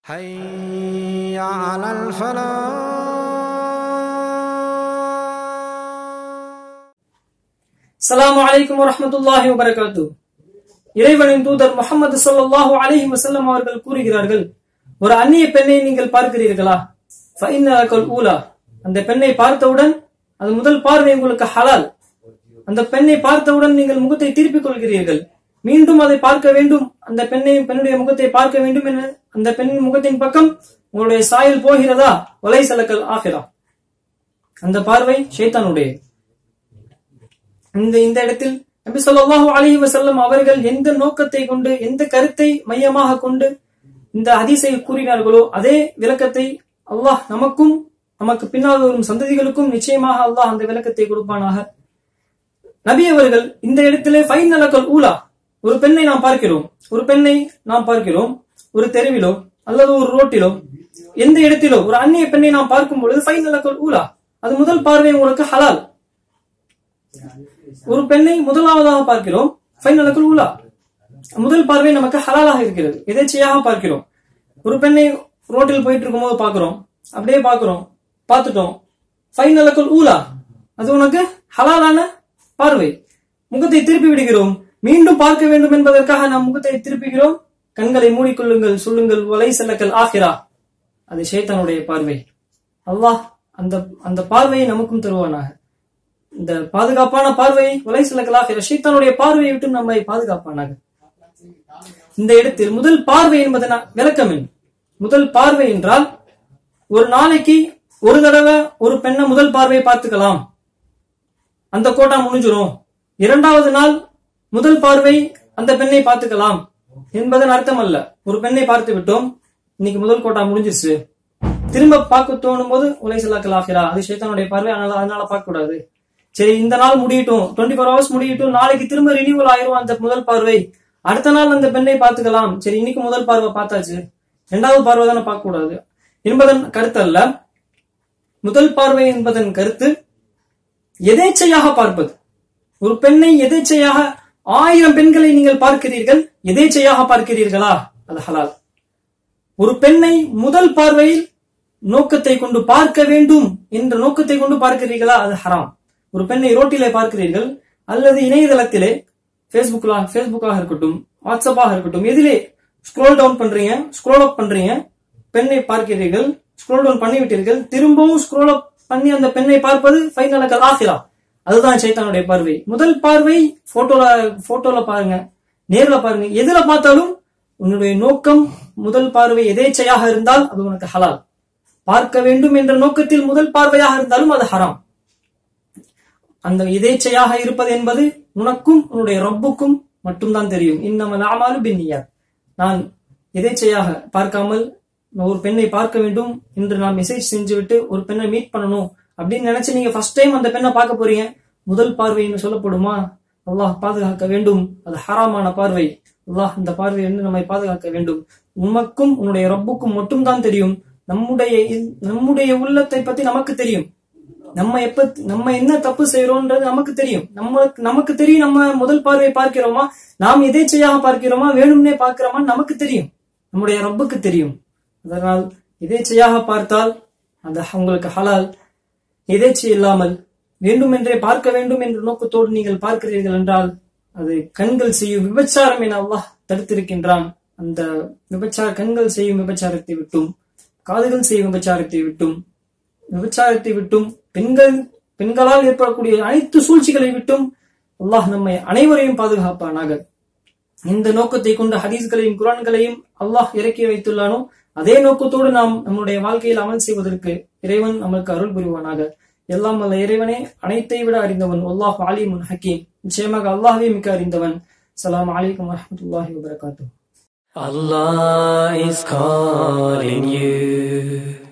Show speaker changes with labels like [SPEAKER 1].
[SPEAKER 1] حي على الفلاح
[SPEAKER 2] அஸ்ஸலாமு அலைக்கும் வரஹ்மத்துல்லாஹி வபரகாத்து இறைவனின் தூதர் முஹம்மது ஸல்லல்லாஹு அலைஹி வஸல்லம் அவர்கள் கூறுகிறார்கள் ஒரு அந்நிய பெண்ணை நீங்கள் பார்க்கிறீர்களா ஃபஇன்னலகல் ஊலா அந்த பெண்ணை பார்த்தவுடன் அது முதல் பார்வை உங்களுக்கு ஹலால் அந்த பெண்ணை பார்த்தவுடன் நீங்கள் முகத்தை திருப்பிக் கொள்கிறீர்கள் மீண்டும் அதை பார்க்க வேண்டும் அந்த பெண்ணை பெண்ணுடைய முகத்தை பார்க்க வேண்டும் என அந்த பெண்ணின் முகத்தின் பக்கம் உங்களுடைய சாயல் போகிறதா ஒலை சலக்கல் ஆகிறா அந்த பார்வை ஷைத்தானுடையது இந்த இந்த இடத்தில் நபி ஸல்லல்லாஹு அலைஹி வஸல்லம் அவர்கள் எந்த நோக்கத்தை கொண்டு எந்த கருத்தை மையமாக கொண்டு இந்த ஹதீஸை கூறினார்களோ அதே விளக்கத்தை அல்லாஹ் நமக்கும் நமக்கு பின்னால் வரும் சந்ததிகளுக்கும் நிச்சயமாக அல்லாஹ் அந்த விளக்கத்தை கொடுப்பானாக நபி அவர்கள் இந்த இடத்திலே ஃபைன் நலக்கல் ஊலா ஒரு பெண்ணை நாம் பார்க்கிறோம் ஒரு பெண்ணை நாம் பார்க்கிறோம் ஒரு தெருவிலோ அல்லது ஒரு ரோட்டிலோ எந்த இடத்திலோ ஒரு அந்நிய பெண்ணை நாம் பார்க்கும் பொழுது ஃபைன் நலக்கல் ஊலா அது முதல் பார்வை உங்களுக்கு ஹலால் ஒரு பெண்ணை முதலாவதாக பார்க்கிறோம் ஃபைனலுக்குள் உலா முதல் பார்வை நமக்கு ஹலாலாக இருக்கிறது எதேச்சையாக பார்க்கிறோம் ஒரு பெண்ணை ரோட்டில் போயிட்டு இருக்கும்போது பார்க்கிறோம் அப்படியே பார்க்கிறோம் பார்த்துட்டோம் ஃபைனலுக்குள் ஊலா அது உனக்கு ஹலாலான பார்வை முகத்தை திருப்பி விடுகிறோம் மீண்டும் பார்க்க வேண்டும் என்பதற்காக நாம் முகத்தை திருப்புகிறோம் கண்களை மூடிக்கொள்ளுங்கள் சொல்லுங்கள் வலை செல்லக்கல் ஆகிறா அது ஷேத்தானுடைய பார்வை அல்லாஹ் அந்த அந்த பார்வையை நமக்கும் தருவானாக இந்த பாதுகாப்பான பார்வை உலை சிலக்கலாக ஷைத்தானுடைய பார்வையை விட்டு நம்மை பாதுகாப்பானாக இந்த இடத்தில் முதல் பார்வை என்பதன் விளக்கம் என்ன முதல் பார்வை என்றால் ஒரு நாளைக்கு ஒரு தடவை ஒரு பெண்ணை முதல் பார்வையை பார்த்துக்கலாம் அந்த கோட்டா முடிஞ்சிரும் இரண்டாவது நாள் முதல் பார்வை அந்த பெண்ணை பார்த்துக்கலாம் என்பதன் அர்த்தம் அல்ல ஒரு பெண்ணை பார்த்து விட்டோம் இன்னைக்கு முதல் கோட்டா முடிஞ்சிருச்சு திரும்ப பார்க்க தோணும் போது உலை சிலாக்கல் ஆகிறா அது ஷைத்தானுடைய பார்வை அதனால அதனால பார்க்க கூடாது சரி இந்த நாள் முடியட்டும் டுவெண்ட்டி ஃபோர் ஹவர்ஸ் முடியட்டும் நாளைக்கு திரும்ப ரினியூவல் ஆயிரும் அந்த முதல் பார்வை அடுத்த நாள் அந்த பெண்ணை பார்த்துக்கலாம் சரி இன்னைக்கு முதல் பார்வை பார்த்தாச்சு இரண்டாவது பார்வை தானே பார்க்க கூடாது என்பதன் கருத்து அல்ல முதல் பார்வை என்பதன் கருத்து எதேச்சையாக பார்ப்பது ஒரு பெண்ணை எதேச்சையாக ஆயிரம் பெண்களை நீங்கள் பார்க்கிறீர்கள் எதேச்சையாக பார்க்கிறீர்களா அது ஹலால் ஒரு பெண்ணை முதல் பார்வையில் நோக்கத்தை கொண்டு பார்க்க வேண்டும் என்ற நோக்கத்தை கொண்டு பார்க்கிறீர்களா அது ஹராம் ஒரு பெண்ணை ரோட்டிலே பார்க்கிறீர்கள் அல்லது இணையதளத்திலே ஃபேஸ்புக்ல ஃபேஸ்புக்காக இருக்கட்டும் வாட்ஸ்அப்பாக இருக்கட்டும் எதிலே ஸ்க்ரோல் டவுன் பண்றீங்க ஸ்க்ரோல் அப் பண்றீங்க பெண்ணை பார்க்கிறீர்கள் ஸ்க்ரோல் டவுன் பண்ணி விட்டீர்கள் திரும்பவும் ஸ்க்ரோல் அப் பண்ணி அந்த பெண்ணை பார்ப்பது ஃபைனலக்கல் ஆசிரா அதுதான் சைத்தானுடைய பார்வை முதல் பார்வை போட்டோல போட்டோல பாருங்க நேர்ல பாருங்க எதுல பார்த்தாலும் உன்னுடைய நோக்கம் முதல் பார்வை எதேச்சையாக இருந்தால் அது உனக்கு ஹலால் பார்க்க வேண்டும் என்ற நோக்கத்தில் முதல் பார்வையாக இருந்தாலும் அது ஹராம் அந்த எதேச்சையாக இருப்பது என்பது உனக்கும் உன்னுடைய ரப்புக்கும் மட்டும்தான் தெரியும் இன்னமல் ஆமாலு பின்னியார் நான் எதேச்சையாக பார்க்காமல் ஒரு பெண்ணை பார்க்க வேண்டும் என்று நான் மெசேஜ் செஞ்சுவிட்டு ஒரு பெண்ணை மீட் பண்ணணும் அப்படின்னு நினைச்சு நீங்க ஃபர்ஸ்ட் டைம் அந்த பெண்ணை பார்க்க போறீங்க முதல் பார்வைன்னு சொல்லப்படுமா அல்லாஹ் பாதுகாக்க வேண்டும் அது ஹராமான பார்வை அல்லாஹ் இந்த பார்வையை வந்து நம்மை பாதுகாக்க வேண்டும் உமக்கும் உன்னுடைய ரப்புக்கும் மட்டும்தான் தெரியும் நம்முடைய நம்முடைய உள்ளத்தை பத்தி நமக்கு தெரியும் நம்ம எப்ப நம்ம என்ன தப்பு செய்யறோம்ன்றது நமக்கு தெரியும் நம்ம நமக்கு தெரியும் நம்ம முதல் பார்வை பார்க்கிறோமா நாம் எதேச்சையாக பார்க்கிறோமா வேணும்னே பார்க்கிறோமா நமக்கு தெரியும் நம்முடைய ரப்புக்கு தெரியும் அதனால் எதேச்சையாக பார்த்தால் அந்த உங்களுக்கு ஹலால் எதேச்சை இல்லாமல் வேண்டுமென்றே பார்க்க வேண்டும் என்ற நோக்கத்தோடு நீங்கள் பார்க்கிறீர்கள் என்றால் அது கண்கள் செய்யும் விபச்சாரம் என அல்லாஹ் தடுத்திருக்கின்றான் அந்த விபச்சார கண்கள் செய்யும் விபச்சாரத்தை விட்டும் காதுகள் செய்யும் விபச்சாரத்தை விட்டும் விபச்சாரத்தை விட்டும் பெண்கள் பெண்களால் ஏற்படக்கூடிய அனைத்து சூழ்ச்சிகளை விட்டும் அல்லாஹ் நம்மை அனைவரையும் பாதுகாப்பானாக இந்த நோக்கத்தை கொண்டு ஹதீஸ்களையும் குரான்களையும் அல்லாஹ் இறக்கி வைத்துள்ளானோ அதே நோக்கத்தோடு நாம் நம்முடைய வாழ்க்கையில் அமல் செய்வதற்கு இறைவன் நமக்கு அருள் புரிவானாக எல்லாம் அல்ல இறைவனே அனைத்தை விட அறிந்தவன் அல்லாஹ் அலிமுன் ஹக்கீம் நிச்சயமாக அல்லாஹவே மிக்க அறிந்தவன் சலாம் அலைக்கும் வரமத்துல்லாஹி வபரகாத்து
[SPEAKER 3] Allah is calling you.